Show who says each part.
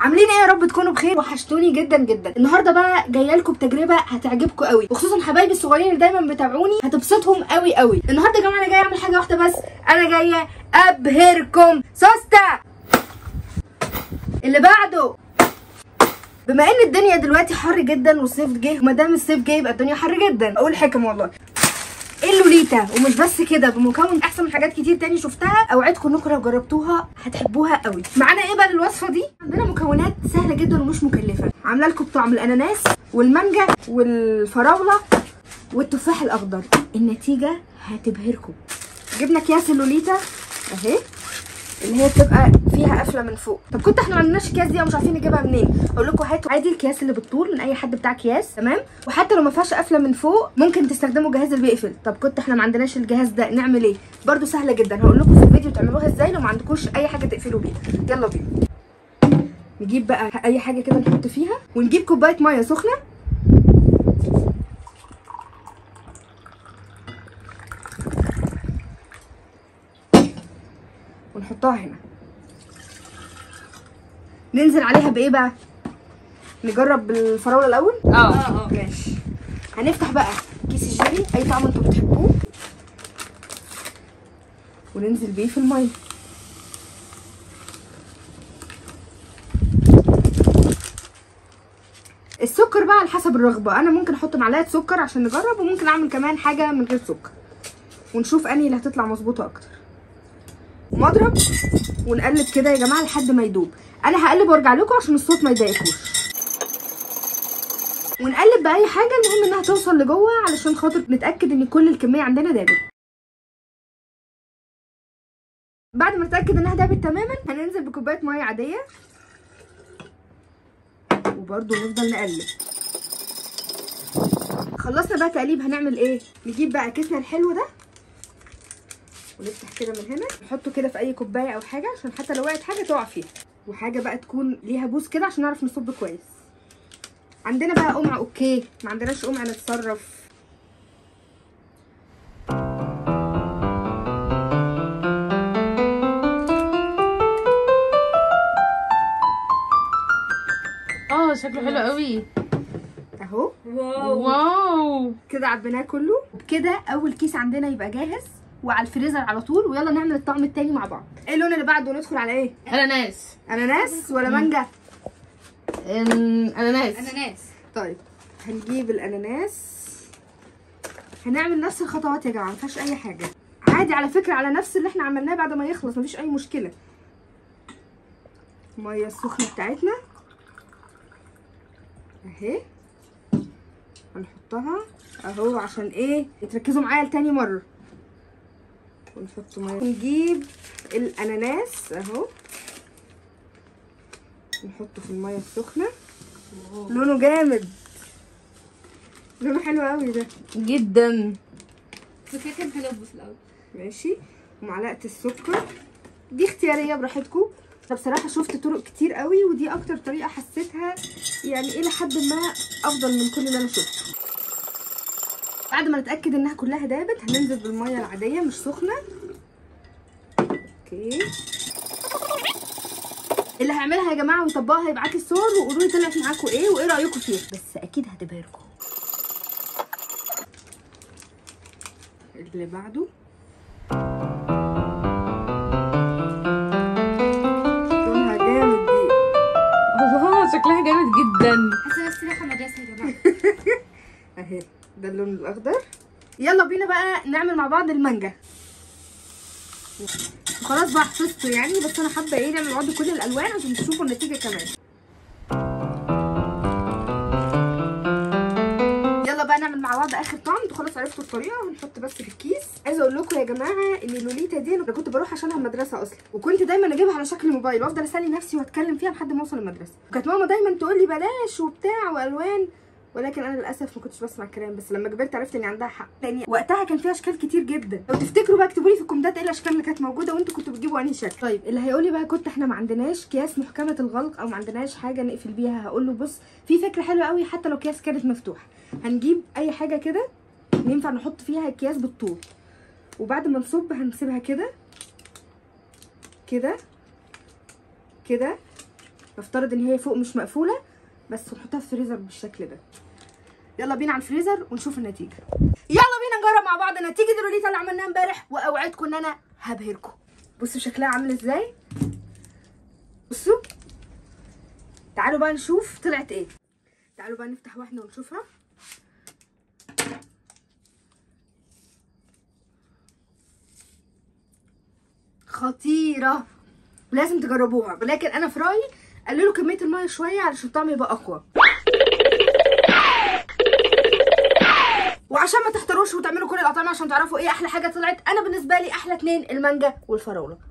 Speaker 1: عاملين ايه يا رب تكونوا بخير وحشتوني جدا جدا النهارده بقى جايه لكم بتجربه هتعجبكم قوي وخصوصا حبايبي الصغيرين اللي دايما بيتابعوني هتبسطهم قوي قوي النهارده يا جماعه انا جايه اعمل حاجه واحده بس انا جايه ابهركم سوسته اللي بعده بما ان الدنيا دلوقتي حر جدا والصيف جه وما دام الصيف جه يبقى الدنيا حر جدا اقول حكم والله اللوليتا ومش بس كده بمكون احسن من حاجات كتير تاني شفتها اوعدكم انكم لو جربتوها هتحبوها قوي معانا ايه بقى الوصفه دي عندنا مكونات سهله جدا ومش مكلفه عامله لكم بطعم الاناناس والمانجا والفراوله والتفاح الاخضر النتيجه هتبهركم جبنا اكياس اللوليتا اهي اللي هي بتبقى فيها قفله من فوق طب كنت احنا ما عندناش الكياس دي ومش عارفين نجيبها منين اقول لكم هاتوا عادي الكياس اللي بالطول من اي حد بتاع اكياس تمام وحتى لو ما فيهاش قفله من فوق ممكن تستخدموا الجهاز اللي بيقفل طب كنت احنا ما عندناش الجهاز ده نعمل ايه برده سهله جدا هقول لكم في الفيديو تعملوها ازاي لو ما عندكوش اي حاجه تقفلوا بيها يلا بينا نجيب بقى اي حاجه كده نحط فيها ونجيب كوبايه ميه سخنه ونحطها هنا ننزل عليها بايه بقى نجرب بالفراوله الاول
Speaker 2: اه
Speaker 1: ماشي هنفتح بقى كيس الجيلي اي طعم انتوا بتحبوه وننزل بيه في الميه السكر بقى على حسب الرغبه انا ممكن احط معلقه سكر عشان نجرب وممكن اعمل كمان حاجه من غير سكر ونشوف انهي اللي هتطلع مظبوطه اكتر مضرب ونقلب كده يا جماعه لحد ما يدوب انا هقلب وارجع لكم عشان الصوت ما يضايقكوش ونقلب باي حاجه المهم انها توصل لجوه علشان خاطر نتاكد ان كل الكميه عندنا دابت بعد ما نتاكد انها دابت تماما هننزل بكوبايه ميه عاديه وبرده نفضل نقلب خلصنا بقى تقليب هنعمل ايه نجيب بقى كيسنا الحلو ده ونفتح كده من هنا نحطه كده في اي كوبايه او حاجه عشان حتى لو وقعت حاجه تقع فيها وحاجه بقى تكون ليها بوس كده عشان نعرف نصب كويس عندنا بقى قمع اوكي ما عندناش قمع نتصرف
Speaker 2: اه شكله حلو قوي
Speaker 1: اهو
Speaker 2: واو
Speaker 1: كده عبيناه كله وبكده اول كيس عندنا يبقى جاهز وعلى الفريزر على طول ويلا نعمل الطعم التاني مع بعض ايه اللون اللي بعده ندخل على ايه
Speaker 2: اناناس
Speaker 1: اناناس ولا مانجا
Speaker 2: إن- اناناس
Speaker 3: اناناس
Speaker 1: طيب هنجيب الاناناس هنعمل نفس الخطوات يا جماعه ما فيهاش اي حاجه عادي على فكره على نفس اللي احنا عملناه بعد ما يخلص مفيش اي مشكله الميه السخنه بتاعتنا اهي هنحطها اهو عشان ايه يتركزوا معايا لتاني مره ونحط ميه نجيب الاناناس اهو نحطه في الميه السخنه لونه جامد لونه حلو قوي ده
Speaker 2: جدا
Speaker 3: فكرة كان حلو في الاول
Speaker 1: ماشي ومعلقه السكر دي اختياريه براحتكم أنا بصراحه شفت طرق كتير قوي ودي اكتر طريقه حسيتها يعني الى حد ما افضل من كل اللي انا شفته بعد ما نتاكد انها كلها دابت هننزل بالميه العاديه مش سخنه اوكي اللي هيعملها يا جماعه ويطبقها يبعت لي الصور وقولوا لي طلعت معاكم ايه وايه رايكم فيها بس اكيد هتبهركم اللي بعده لونها جامد دي
Speaker 2: الله شكلها جامد جدا
Speaker 3: حاسه نفسي رايحه مدرسه يا جماعه
Speaker 1: اهي ده اللون الاخضر يلا بينا بقى نعمل مع بعض المانجا خلاص بقى حفظته يعني بس انا حابه ايه نعمل مع بعض كل الالوان عشان تشوفوا النتيجه كمان يلا بقى نعمل مع بعض اخر طعم انتوا خلاص عرفتوا الطريقه هنحط بس في الكيس عايزه اقول لكم يا جماعه ان لوليتا دي انا كنت بروح عشانها المدرسه اصلا وكنت دايما اجيبها على شكل موبايل وافضل اسالي نفسي واتكلم فيها لحد ما اوصل المدرسه وكانت ماما دايما تقول لي بلاش وبتاع والوان ولكن انا للاسف ما كنتش بسمع الكلام بس لما كبرت عرفت ان عندها حق يعني وقتها كان فيها اشكال كتير جدا لو تفتكروا بقى اكتبوا لي في الكومنتات ايه الاشكال اللي كانت موجوده وانتوا كنتوا بتجيبوا انهي شكل طيب اللي هيقول لي بقى كنت احنا ما عندناش اكياس محكمه الغلق او ما عندناش حاجه نقفل بيها هقول له بص في فكره حلوه قوي حتى لو اكياس كانت مفتوحه هنجيب اي حاجه كده ينفع نحط فيها اكياس بالطول وبعد ما نصب هنسيبها كده كده كده نفترض ان هي فوق مش مقفوله بس نحطها في الفريزر بالشكل ده يلا بينا على الفريزر ونشوف النتيجه يلا بينا نجرب مع بعض نتيجه الروليتا اللي عملناها امبارح واوعدكم ان انا هبهركم بصوا شكلها عامل ازاي بصوا تعالوا بقى نشوف طلعت ايه تعالوا بقى نفتح واحده ونشوفها خطيره لازم تجربوها ولكن انا في رايي قللوا كميه الميه شويه علشان الطعم يبقى اقوى وعشان ما تحتروش وتعملوا كل الاطعمه عشان تعرفوا ايه احلى حاجه طلعت انا بالنسبه لي احلى اتنين المانجا والفراوله